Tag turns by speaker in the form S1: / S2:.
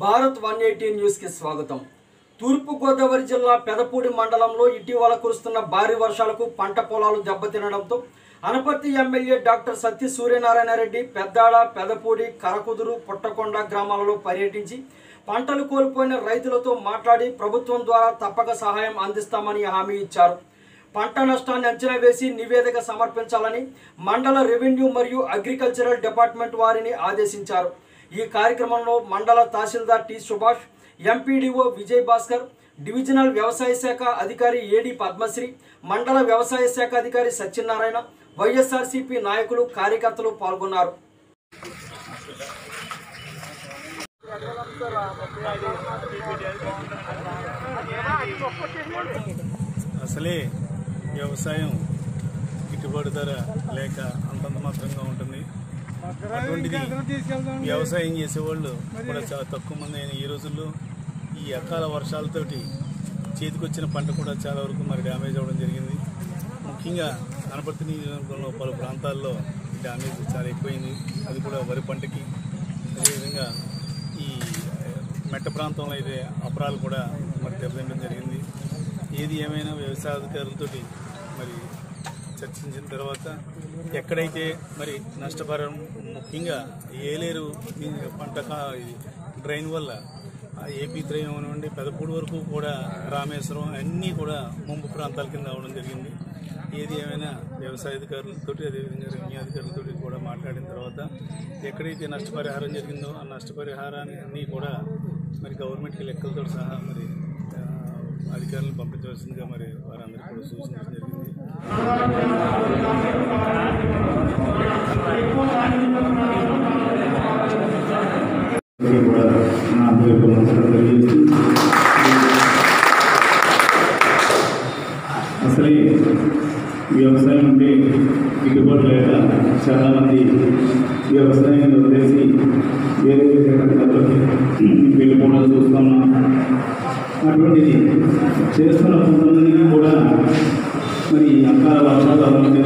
S1: Bharat one eighty న్యూస్కి స్వాగతం తూర్పుగోదావరి జిల్లా పెదపూడి మండలంలో ఇటీవల కురుస్తున్న భారీ వర్షాలకు పంట పొలాలు దెబ్బతినడంతో అనపర్తి ఎమ్మెల్యే డాక్టర్ సత్య సూర్యనారాయణ రెడ్డి పెద్దాడ పెదపూడి కరకుదురు పుట్టకొండ గ్రామాలలో పర్యటించి పంటలు కోల్పోయిన రైతులతో మాట్లాడి ప్రభుత్వం ద్వారా తప్పక సహాయం అందిస్తామని హామీ ఇచ్చారు పంట నష్టాన్ని అంచనా వేసి నివేదిక సమర్పించాలని మండల రెవెన్యూ మరియు అగ్రికల్చరల్ డిపార్ట్మెంట్ వారిని ఆదేశించారు ఈ కార్యక్రమంలో మండల తహసీల్దార్ T Subhash MPDO Vijay Bhaskar divisional వ్యవసాయ శాఖ అధికారి ఏడి పద్మశ్రీ మండల వ్యవసాయ శాఖ అధికారి సత్యనారాయణ వైఎస్ఆర్సీపీ నాయకులు కార్యకర్తలు పాల్గొన్నారు
S2: అసలే వ్యవసాయం గిట్టుబాటు ధర లేక అంతంత మాత్రంగా ఉంటుంది అటువంటిది వ్యవసాయం చేసేవాళ్ళు కూడా చాలా తక్కువ మంది అయిన ఈ రోజుల్లో ఈ అకాల వర్షాలతోటి చేతికొచ్చిన పంట కూడా చాలా వరకు మరి డ్యామేజ్ అవ్వడం జరిగింది ముఖ్యంగా అనపర్తి నియోజకవర్గంలో పలు ప్రాంతాల్లో డ్యామేజ్ చాలా ఎక్కువైంది అది కూడా వరి పంటకి అదేవిధంగా ఈ మెట్ట ప్రాంతంలో అయితే అపరాలు కూడా మరి దెబ్బతింటడం జరిగింది ఏది ఏమైనా వ్యవసాయ అధికారులతోటి మరి చర్చించిన తర్వాత ఎక్కడైతే మరి నష్టపరం ముఖ్యంగా ఏలేరు ఈ పంట కా- ఇది డ్రైన్ వల్ల ఆ ఏపీ త్రయం నుండి పెదపూడి వరకు కూడా రామేశ్వరం అన్నీ కూడా ముంపు ప్రాంతాల కింద అవడం జరిగింది ఏది ఏమైనా వ్యవసాయ అధికారులతో అదేవిధంగా రెవెన్యూ అధికారులతో కూడా మాట్లాడిన తర్వాత ఎక్కడైతే నష్టపరిహారం జరిగిందో ఆ నష్టపరిహారాన్ని అన్నీ కూడా మరి గవర్నమెంట్కి లెక్కలతో సహా మరి ఆ, అధికారులను పంపించవలసిందిగా మరి వారందరికీ కూడా సూచించడం జరిగింది
S3: అందరూ కూడా నా పేరు నమస్కారం తెలియజేస్తూ అసలే వ్యవసాయం అంటే గిట్టుబాటు లేక చాలామంది వ్యవసాయాన్ని వదిలేసి వేరే వేరే రంగాల్లోకి వెళ్ళిపోవడం చూస్తున్నాం అటువంటిది చేస్తున్న కొంతమందికి కూడా మరి అకాల వర్షాలు అలాంటి